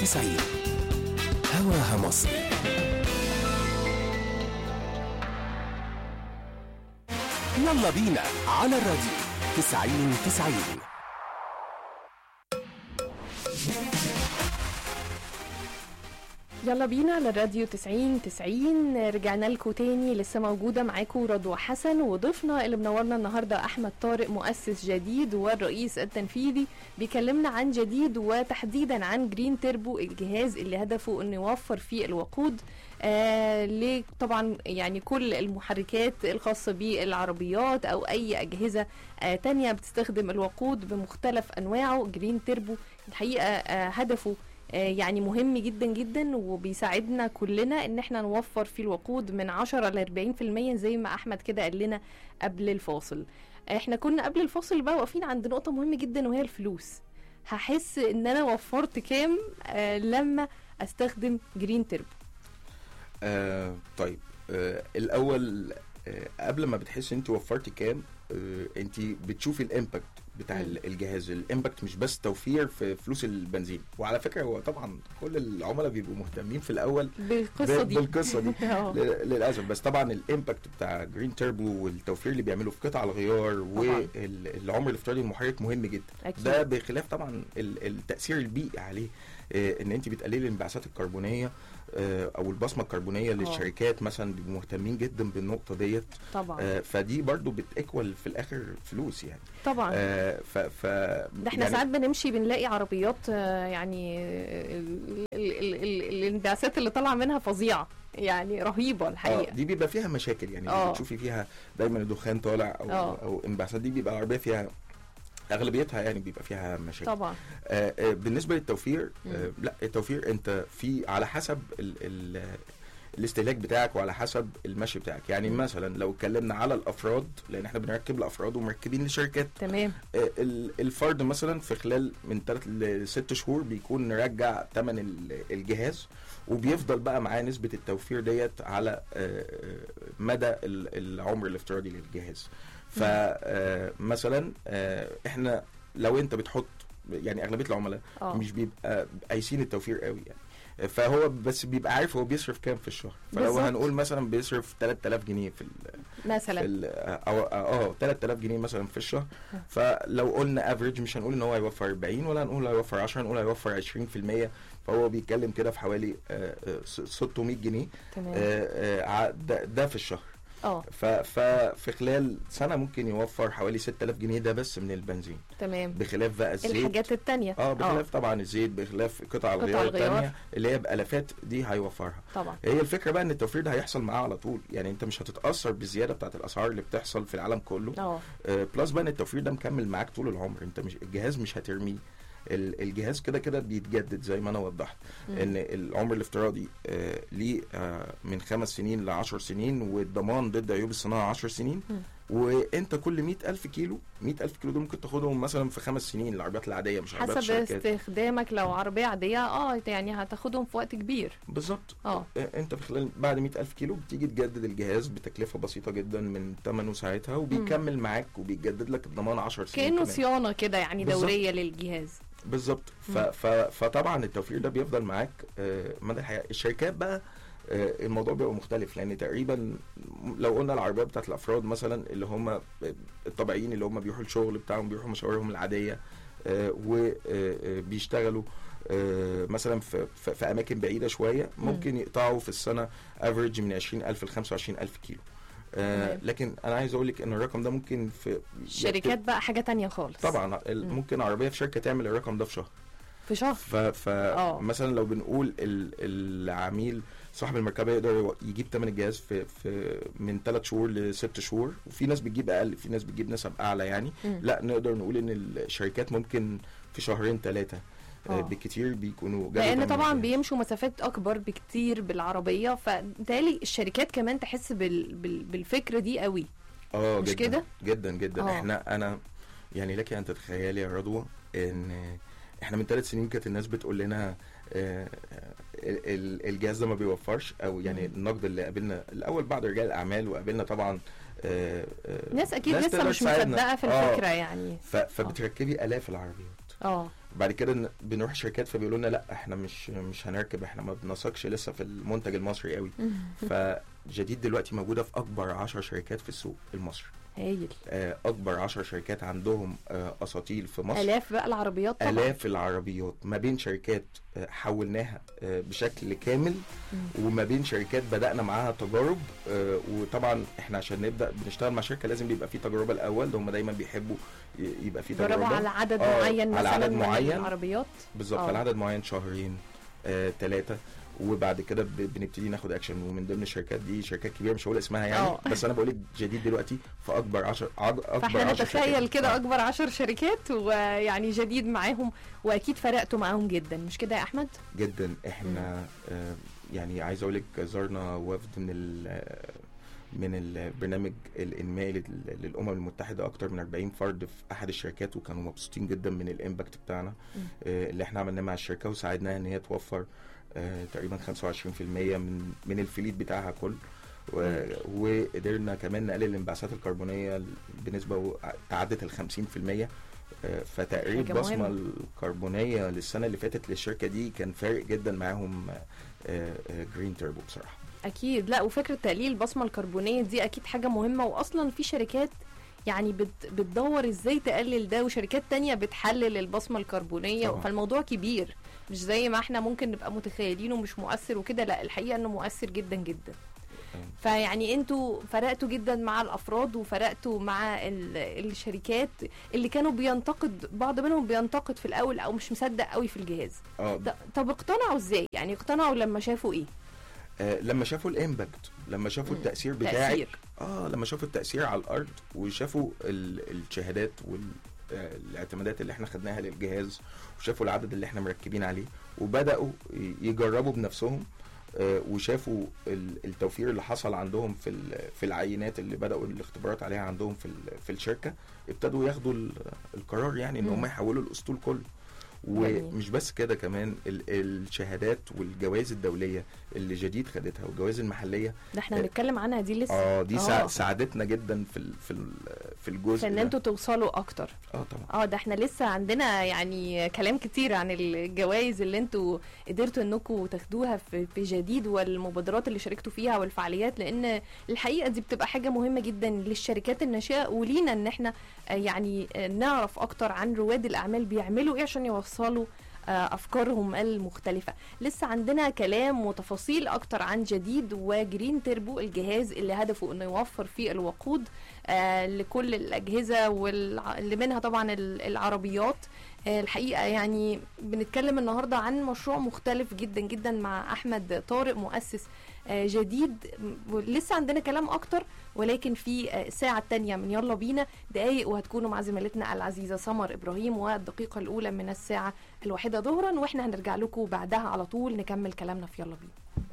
90 هواها مصري يلا بينا على الراديو 90 90 يلا بينا على الراديو 90 90 رجعنا لكم تاني لسه موجودة معاكم رضوى حسن وضيفنا اللي منورنا النهاردة أحمد طارق مؤسس جديد والرئيس التنفيذي بيكلمنا عن جديد وتحديدا عن جرين تيربو الجهاز اللي هدفه انه يوفر فيه الوقود آه ليه طبعا يعني كل المحركات الخاصة بالعربيات أو أي أجهزة آه تانية بتستخدم الوقود بمختلف أنواعه جرين تيربو الحقيقة آه هدفه آه، يعني مهم جدا جدا وبيساعدنا كلنا ان احنا نوفر في الوقود من 10 ل 40% زي ما احمد كده قال لنا قبل الفاصل احنا كنا قبل الفاصل بقى واقفين عند نقطة مهمة جدا وهي الفلوس هحس ان انا وفرت كام آه لما استخدم جرين تربو آه طيب آه الاول آه قبل ما بتحس انت وفرتي كام آه انت بتشوفي الامباكت بتاع مم. ال- الجهاز الامباكت مش بس توفير في فلوس البنزين وعلى فكره هو طبعا كل العملاء بيبقوا مهتمين في الاول بالقصة ب- دي بالقصه دي آه. ل- للاسف بس طبعا الامباكت بتاع جرين تيربو والتوفير اللي بيعمله في قطع الغيار طبعاً. والعمر الافتراضي المحرك مهم جدا أكيد. ده بخلاف طبعا ال- التاثير البيئي عليه آه، ان انت بتقللي الانبعاثات الكربونيه آه، او البصمه الكربونيه للشركات مثلا بيبقوا مهتمين جدا بالنقطه ديت طبعا آه، فدي برضو بتاكول في الاخر فلوس يعني طبعا آه، ف ف ده احنا يعني ساعات بنمشي بنلاقي عربيات آه، يعني ال- ال- ال- ال- الانبعاثات اللي طالعه منها فظيعه يعني رهيبه اه الحقيقه دي بيبقى فيها مشاكل يعني آه. بتشوفي فيها دايما الدخان طالع او آه. او انبعاثات دي بيبقى العربيه فيها اغلبيتها يعني بيبقى فيها مشاكل طبعا آه آه بالنسبه للتوفير آه مم. لا التوفير انت في على حسب ال ال الاستهلاك بتاعك وعلى حسب المشي بتاعك يعني مم. مثلا لو اتكلمنا على الافراد لان احنا بنركب لافراد ومركبين لشركات تمام آه، ال- الفرد مثلا في خلال من 3 ل 6 شهور بيكون نرجع ثمن ال- الجهاز وبيفضل بقى معاه نسبة التوفير ديت على آه، آه، مدى ال- العمر الافتراضي للجهاز فمثلا احنا لو انت بتحط يعني اغلبيه العملاء اه مش بيبقى قايسين التوفير قوي يعني فهو بس بيبقى عارف هو بيصرف كام في الشهر فلو بالظبط. هنقول مثلا بيصرف 3000 جنيه في ال في مثلا ال اه اه 3000 جنيه مثلا في الشهر فلو قلنا افريج مش هنقول ان هو هيوفر 40 ولا هنقول هيوفر 10 هنقول هيوفر 20% فهو بيتكلم كده في حوالي آه، آه، 600 جنيه تمام آه، آه، ع- ده, ده في الشهر اه ف- ففي خلال سنه ممكن يوفر حوالي 6000 جنيه ده بس من البنزين تمام بخلاف بقى الزيت الحاجات التانية اه بخلاف طبعا الزيت بخلاف قطع الغيار الغيار. الثانيه اللي هي بالافات دي هيوفرها طبعا هي الفكره بقى ان التوفير ده هيحصل معاه على طول يعني انت مش هتتاثر بالزياده بتاعت الاسعار اللي بتحصل في العالم كله اه آه بلس بقى ان التوفير ده مكمل معاك طول العمر انت مش الجهاز مش هترميه ال- الجهاز كده كده بيتجدد زي ما انا وضحت مم. ان العمر الافتراضي آه ليه آه من خمس سنين ل 10 سنين والضمان ضد عيوب الصناعه 10 سنين مم. وانت كل 100000 كيلو 100000 كيلو دول ممكن تاخدهم مثلا في خمس سنين العربيات العاديه مش عربيات حسب الشركات استخدامك لو عربية عادية اه يعني هتاخدهم في وقت كبير بالظبط اه آه، انت في خلال بعد 100000 كيلو بتيجي تجدد الجهاز بتكلفه بسيطه جدا من ثمنه ساعتها وبيكمل معاك وبيجدد لك الضمان 10 سنين كأنه كمان. صيانة كده يعني بالظبط. دورية للجهاز بالظبط ف... مم. ف... فطبعا التوفير ده بيفضل معاك آه، مدى الحياه الشركات بقى آه، الموضوع بيبقى مختلف لان تقريبا لو قلنا العربيات بتاعت الافراد مثلا اللي هم الطبيعيين اللي هم بيروحوا الشغل بتاعهم بيروحوا مشاورهم العاديه وبيشتغلوا مثلا في, في, في اماكن بعيده شويه مم. ممكن يقطعوا في السنه افريج من 20000 ل 25000 كيلو آه، تمام. لكن انا عايز اقول لك ان الرقم ده ممكن في الشركات بقى حاجة تانية خالص طبعا ال- مم. ممكن عربيه في شركه تعمل الرقم ده في شهر في شهر ف, ف آه. مثلا لو بنقول ال- العميل صاحب المركبه يقدر يجيب ثمن الجهاز في, في من 3 شهور لست شهور وفي ناس بتجيب اقل في ناس بتجيب نسب اعلى يعني مم. لا نقدر نقول ان الشركات ممكن في شهرين ثلاثه آه. بالكتير بيكونوا جابوا لان تمن طبعا الجهاز. بيمشوا مسافات اكبر بكتير بالعربيه فبالتالي الشركات كمان تحس بال... بال... بالفكره دي قوي اه مش جدا كده؟ جدا جدا آه. احنا انا يعني لك ان تتخيلي يا رضوى ان احنا من ثلاث سنين كانت الناس بتقول لنا آه، ال- ال- الجهاز ده ما بيوفرش او يعني مم. النقد اللي قابلنا الاول بعض رجال الاعمال وقابلنا طبعا آه، آه، ناس اكيد لسه تقدر مش تساعدنا. مصدقه في آه، الفكره يعني ف- فبتركبي الاف العربيات اه بعد كده ن- بنروح الشركات فبيقولوا لنا لا احنا مش مش هنركب احنا ما بنثقش لسه في المنتج المصري قوي فجديد دلوقتي موجوده في اكبر 10 شركات في السوق المصري هايل آه، اكبر 10 شركات عندهم آه، اساطيل في مصر الاف بقى العربيات طبعا الاف العربيات ما بين شركات آه، حولناها آه، بشكل كامل وما بين شركات بدانا معاها تجارب آه، وطبعا احنا عشان نبدا بنشتغل مع شركه لازم بيبقى في تجربه الاول ده هم دايما بيحبوا ي- يبقى في جربوا تجربه على عدد آه، معين على مثلا عدد من معين. العربيات بالظبط آه. على عدد معين شهرين ثلاثه وبعد كده ب- بنبتدي ناخد اكشن ومن ضمن الشركات دي شركات كبيره مش هقول اسمها يعني آه. بس انا بقول لك جديد دلوقتي في اكبر 10 اكبر فاحنا 10 نتخيل شركات. كده آه. اكبر عشر شركات ويعني جديد معاهم واكيد فرقتوا معاهم جدا مش كده يا احمد جدا احنا آه يعني عايز اقول لك زرنا وفد من ال من البرنامج الانمائي لل- للامم المتحده اكتر من 40 فرد في احد الشركات وكانوا مبسوطين جدا من الامباكت بتاعنا مم. آه اللي احنا عملناه مع الشركه وساعدناها ان هي توفر آه تقريبا 25% من من الفليت بتاعها كله و- وقدرنا كمان نقلل الانبعاثات الكربونيه بنسبه و- تعدت ال 50% آه، فتقريب حاجة بصمه مهمة. الكربونيه للسنه اللي فاتت للشركه دي كان فارق جدا معاهم جرين تيربو بصراحه اكيد لا وفكره تقليل البصمه الكربونيه دي اكيد حاجه مهمه واصلا في شركات يعني بت بتدور ازاي تقلل ده وشركات تانية بتحلل البصمه الكربونيه طبعا. فالموضوع كبير مش زي ما احنا ممكن نبقى متخيلينه مش مؤثر وكده لا الحقيقه انه مؤثر جدا جدا أيوة. فيعني انتوا فرقتوا جدا مع الافراد وفرقتوا مع ال- الشركات اللي كانوا بينتقد بعض منهم بينتقد في الاول او مش مصدق قوي في الجهاز اه ده- طب اقتنعوا ازاي يعني اقتنعوا لما شافوا ايه آه، لما شافوا الامباكت لما شافوا مم. التاثير بتاعك تأثير. اه لما شافوا التاثير على الارض وشافوا ال- الشهادات والاعتمادات اللي احنا خدناها للجهاز وشافوا العدد اللي احنا مركبين عليه وبداوا ي- يجربوا بنفسهم آه، وشافوا ال- التوفير اللي حصل عندهم في ال- في العينات اللي بداوا الاختبارات عليها عندهم في ال- في الشركه ابتدوا ياخدوا ال- القرار يعني ان مم. هم يحولوا الاسطول كله جميل. ومش بس كده كمان ال- الشهادات والجوائز الدوليه اللي جديد خدتها والجوائز المحليه ده احنا هنتكلم عنها دي لسه اه دي آه. سا- ساعدتنا جدا في ال- في ال- في الجزء فان ده. انتوا توصلوا اكتر اه طبعا اه ده احنا لسه عندنا يعني كلام كتير عن الجوائز اللي انتوا قدرتوا انكم تاخدوها في في جديد والمبادرات اللي شاركتوا فيها والفعاليات لان الحقيقه دي بتبقى حاجه مهمه جدا للشركات الناشئه ولينا ان احنا آه، يعني آه، نعرف اكتر عن رواد الاعمال بيعملوا ايه عشان يوصلوا آه، افكارهم المختلفه لسه عندنا كلام وتفاصيل اكتر عن جديد وجرين تيربو الجهاز اللي هدفه انه يوفر فيه الوقود آه، لكل الاجهزه واللي منها طبعا ال- العربيات آه، الحقيقه يعني بنتكلم النهارده عن مشروع مختلف جدا جدا مع احمد طارق مؤسس آه، جديد م- لسه عندنا كلام اكتر ولكن في آه، الساعه الثانيه من يلا بينا دقايق وهتكونوا مع زميلتنا العزيزه سمر ابراهيم والدقيقه الاولى من الساعه الواحده ظهرا واحنا هنرجع لكم بعدها على طول نكمل كلامنا في يلا بينا